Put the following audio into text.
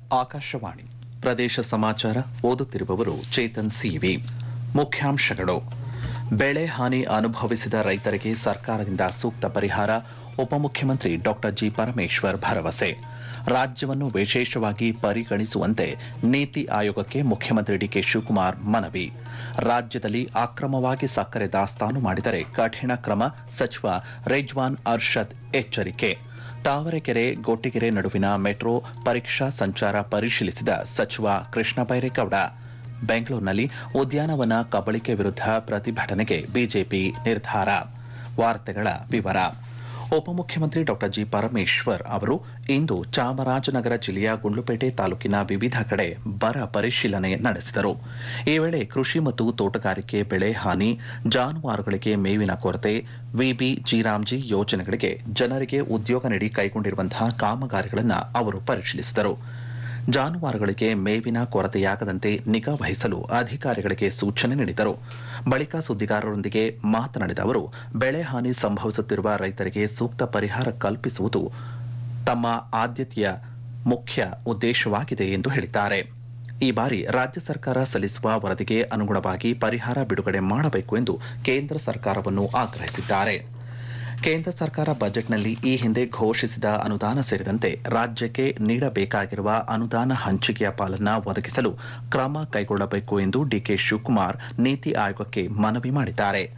ಆಕಾಶವಾಣಿ ಪ್ರದೇಶ ಸಮಾಚಾರ ಓದುತ್ತಿರುವವರು ಚೇತನ್ ಸಿವಿ ಮುಖ್ಯಾಂಶಗಳು ಬೆಳೆ ಹಾನಿ ಅನುಭವಿಸಿದ ರೈತರಿಗೆ ಸರ್ಕಾರದಿಂದ ಸೂಕ್ತ ಪರಿಹಾರ ಉಪಮುಖ್ಯಮಂತ್ರಿ ಡಾ ಜಿ ಪರಮೇಶ್ವರ್ ಭರವಸೆ ರಾಜ್ಯವನ್ನು ವಿಶೇಷವಾಗಿ ಪರಿಗಣಿಸುವಂತೆ ನೀತಿ ಆಯೋಗಕ್ಕೆ ಮುಖ್ಯಮಂತ್ರಿ ಡಿಕೆ ಶಿವಕುಮಾರ್ ಮನವಿ ರಾಜ್ಯದಲ್ಲಿ ಅಕ್ರಮವಾಗಿ ಸಕ್ಕರೆ ದಾಸ್ತಾನು ಮಾಡಿದರೆ ಕಠಿಣ ಕ್ರಮ ಸಚಿವ ರಿಜ್ವಾನ್ ಅರ್ಷದ್ ಎಚ್ಚರಿಕೆ ತಾವರೆಕೆರೆ ಗೊಟ್ಟಿಗೆರೆ ನಡುವಿನ ಮೆಟ್ರೋ ಪರೀಕ್ಷಾ ಸಂಚಾರ ಪರಿಶೀಲಿಸಿದ ಸಚಿವ ಕೃಷ್ಣ ಬೈರೇಗೌಡ ಬೆಂಗಳೂರಿನಲ್ಲಿ ಉದ್ಯಾನವನ ಕಬಳಿಕೆ ವಿರುದ್ಧ ಪ್ರತಿಭಟನೆಗೆ ಬಿಜೆಪಿ ನಿರ್ಧಾರ ವಾರ್ತೆಗಳ ವಿವರ ಉಪಮುಖ್ಯಮಂತ್ರಿ ಡಾ ಜಿ ಪರಮೇಶ್ವರ್ ಅವರು ಇಂದು ಚಾಮರಾಜನಗರ ಜಿಲ್ಲೆಯ ಗುಂಡ್ಲುಪೇಟೆ ತಾಲೂಕಿನ ವಿವಿಧ ಕಡೆ ಬರ ಪರಿಶೀಲನೆ ನಡೆಸಿದರು ಈ ವೇಳೆ ಕೃಷಿ ಮತ್ತು ತೋಟಗಾರಿಕೆ ಬೆಳೆ ಹಾನಿ ಜಾನುವಾರುಗಳಿಗೆ ಮೇವಿನ ಕೊರತೆ ವಿಬಿ ಜಿರಾಮ್ಜಿ ಯೋಜನೆಗಳಿಗೆ ಜನರಿಗೆ ಉದ್ಯೋಗ ನೀಡಿ ಕೈಗೊಂಡಿರುವಂತಹ ಕಾಮಗಾರಿಗಳನ್ನು ಅವರು ಪರಿಶೀಲಿಸಿದರು ಜಾನುವಾರುಗಳಿಗೆ ಮೇವಿನ ಕೊರತೆಯಾಗದಂತೆ ನಿಗಾ ವಹಿಸಲು ಅಧಿಕಾರಿಗಳಿಗೆ ಸೂಚನೆ ನೀಡಿದರು ಬಳಿಕ ಸುದ್ದಿಗಾರರೊಂದಿಗೆ ಮಾತನಾಡಿದ ಅವರು ಬೆಳೆ ಹಾನಿ ಸಂಭವಿಸುತ್ತಿರುವ ರೈತರಿಗೆ ಸೂಕ್ತ ಪರಿಹಾರ ಕಲ್ಪಿಸುವುದು ತಮ್ಮ ಆದ್ಯತೆಯ ಮುಖ್ಯ ಉದ್ದೇಶವಾಗಿದೆ ಎಂದು ಹೇಳಿದ್ದಾರೆ ಈ ಬಾರಿ ರಾಜ್ಯ ಸರ್ಕಾರ ಸಲ್ಲಿಸುವ ವರದಿಗೆ ಅನುಗುಣವಾಗಿ ಪರಿಹಾರ ಬಿಡುಗಡೆ ಮಾಡಬೇಕು ಎಂದು ಕೇಂದ್ರ ಸರ್ಕಾರವನ್ನು ಆಗ್ರಹಿಸಿದ್ದಾರೆ ಕೇಂದ್ರ ಸರ್ಕಾರ ಬಜೆಟ್ನಲ್ಲಿ ಈ ಹಿಂದೆ ಘೋಷಿಸಿದ ಅನುದಾನ ಸೇರಿದಂತೆ ರಾಜ್ಯಕ್ಕೆ ನೀಡಬೇಕಾಗಿರುವ ಅನುದಾನ ಹಂಚಿಕೆಯ ಪಾಲನ್ನ ಒದಗಿಸಲು ಕ್ರಮ ಕೈಗೊಳ್ಳಬೇಕು ಎಂದು ಡಿಕೆ ಶಿವಕುಮಾರ್ ನೀತಿ ಆಯೋಗಕ್ಕೆ ಮನವಿ ಮಾಡಿದ್ದಾರೆ